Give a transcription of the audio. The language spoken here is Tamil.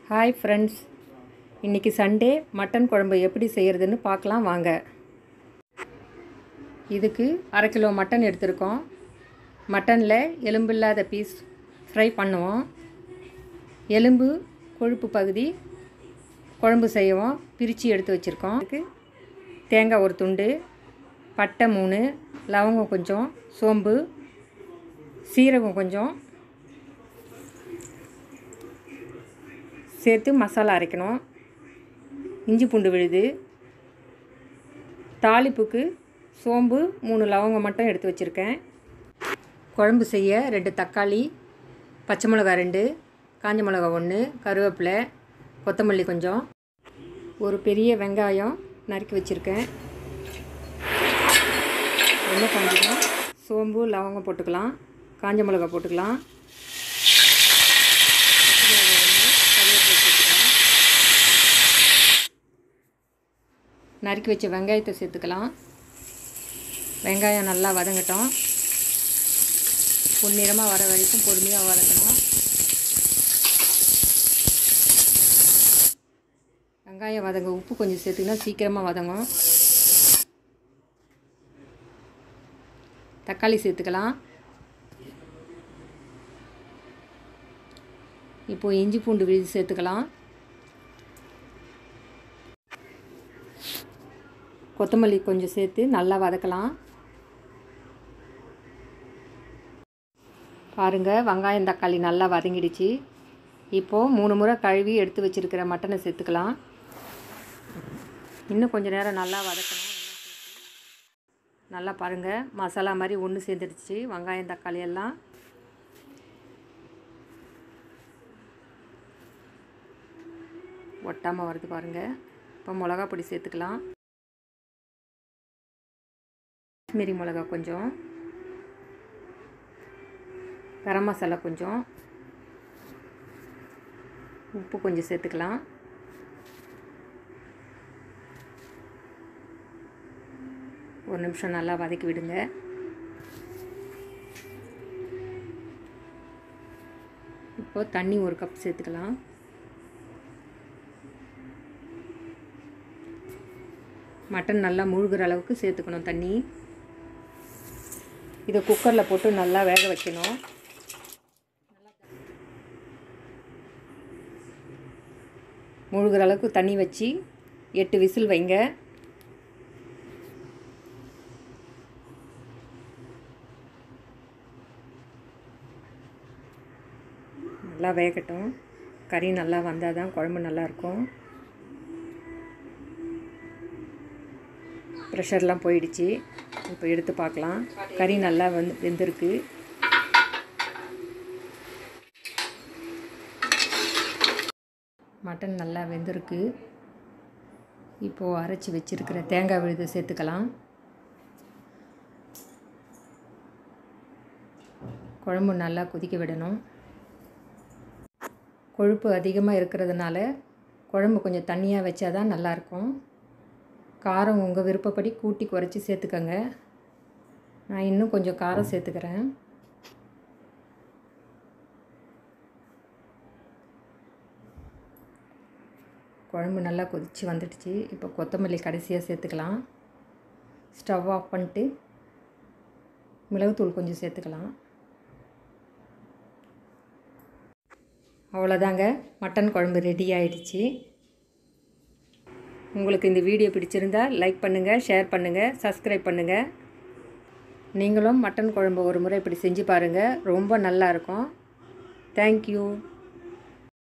ஹாய் ஃப்ரெண்ட்ஸ் இன்றைக்கி சண்டே மட்டன் குழம்பு எப்படி செய்கிறதுன்னு பார்க்கலாம் வாங்க இதுக்கு அரை கிலோ மட்டன் எடுத்திருக்கோம் மட்டனில் எலும்பு இல்லாத பீஸ் ஃப்ரை பண்ணுவோம் எலும்பு கொழுப்பு பகுதி குழம்பு செய்வோம் பிரித்து எடுத்து வச்சுருக்கோம் இதுக்கு தேங்காய் ஒரு துண்டு பட்டை மூணு லவங்கம் கொஞ்சம் சோம்பு சீரகம் கொஞ்சம் சேர்த்து மசாலா அரைக்கணும் இஞ்சி பூண்டு விழுது தாளிப்புக்கு சோம்பு மூணு லவங்கம் மட்டும் எடுத்து வச்சுருக்கேன் குழம்பு செய்ய ரெண்டு தக்காளி பச்சை மிளகா ரெண்டு காஞ்ச மிளகா ஒன்று கருவேப்பிலை கொத்தமல்லி கொஞ்சம் ஒரு பெரிய வெங்காயம் நறுக்கி வச்சுருக்கேன் என்ன பண்ணிக்கலாம் சோம்பு லவங்கம் போட்டுக்கலாம் காஞ்ச மிளகா போட்டுக்கலாம் பச்சை மிளகாய் ஒன்று, கருவேப்பிலை சேர்த்துக்கலாம். நறுக்கி வச்ச வெங்காயத்தை சேர்த்துக்கலாம் வெங்காயம் நல்லா வதங்கட்டும் பொன்னிறமாக வர வரைக்கும் பொறுமையாக வதக்கணும் வெங்காயம் வதங்க உப்பு கொஞ்சம் சேர்த்துக்கினா சீக்கிரமாக வதங்கும் தக்காளி சேர்த்துக்கலாம் இப்போது இஞ்சி பூண்டு விழுது சேர்த்துக்கலாம் கொத்தமல்லி கொஞ்சம் சேர்த்து நல்லா வதக்கலாம் பாருங்கள் வெங்காயம் தக்காளி நல்லா வதங்கிடுச்சு இப்போது மூணு முறை கழுவி எடுத்து வச்சுருக்கிற மட்டனை சேர்த்துக்கலாம் இன்னும் கொஞ்சம் நேரம் நல்லா வதக்கணும் நல்லா பாருங்கள் மசாலா மாதிரி ஒன்று சேர்ந்துடுச்சு வெங்காயம் தக்காளி எல்லாம் ஒட்டாமல் வருது பாருங்கள் இப்போ மிளகா பொடி சேர்த்துக்கலாம் காஷ்மீரி மிளகா கொஞ்சம் கரம் மசாலா கொஞ்சம் உப்பு கொஞ்சம் சேர்த்துக்கலாம் ஒரு நிமிஷம் நல்லா வதக்கி விடுங்க இப்போ தண்ணி ஒரு கப் சேர்த்துக்கலாம் மட்டன் நல்லா முழுகிற அளவுக்கு சேர்த்துக்கணும் தண்ணி இதை குக்கரில் போட்டு நல்லா வேக வைக்கணும் முழுகிற அளவுக்கு தண்ணி வச்சு எட்டு விசில் வைங்க நல்லா வேகட்டும் கறி நல்லா வந்தால் தான் குழம்பு நல்லாயிருக்கும் ப்ரெஷர்லாம் போயிடுச்சு இப்போ எடுத்து பார்க்கலாம் கறி நல்லா வந்து வெந்திருக்கு மட்டன் நல்லா வெந்திருக்கு இப்போது அரைச்சி வச்சுருக்கிற தேங்காய் விழுதை சேர்த்துக்கலாம் குழம்பு நல்லா கொதிக்க விடணும் கொழுப்பு அதிகமாக இருக்கிறதுனால குழம்பு கொஞ்சம் தண்ணியாக வச்சா தான் நல்லாயிருக்கும் காரம் உங்கள் விருப்பப்படி கூட்டி குறைச்சி சேர்த்துக்கங்க நான் இன்னும் கொஞ்சம் காரம் சேர்த்துக்கிறேன் குழம்பு நல்லா கொதித்து வந்துடுச்சு இப்போ கொத்தமல்லி கடைசியாக சேர்த்துக்கலாம் ஸ்டவ் ஆஃப் பண்ணிட்டு மிளகுத்தூள் கொஞ்சம் சேர்த்துக்கலாம் அவ்வளோதாங்க மட்டன் குழம்பு ரெடி ஆயிடுச்சு உங்களுக்கு இந்த வீடியோ பிடிச்சிருந்தா லைக் பண்ணுங்கள் ஷேர் பண்ணுங்கள் சப்ஸ்கிரைப் பண்ணுங்கள் நீங்களும் மட்டன் குழம்பு ஒரு முறை இப்படி செஞ்சு பாருங்கள் ரொம்ப நல்லாயிருக்கும் தேங்க்யூ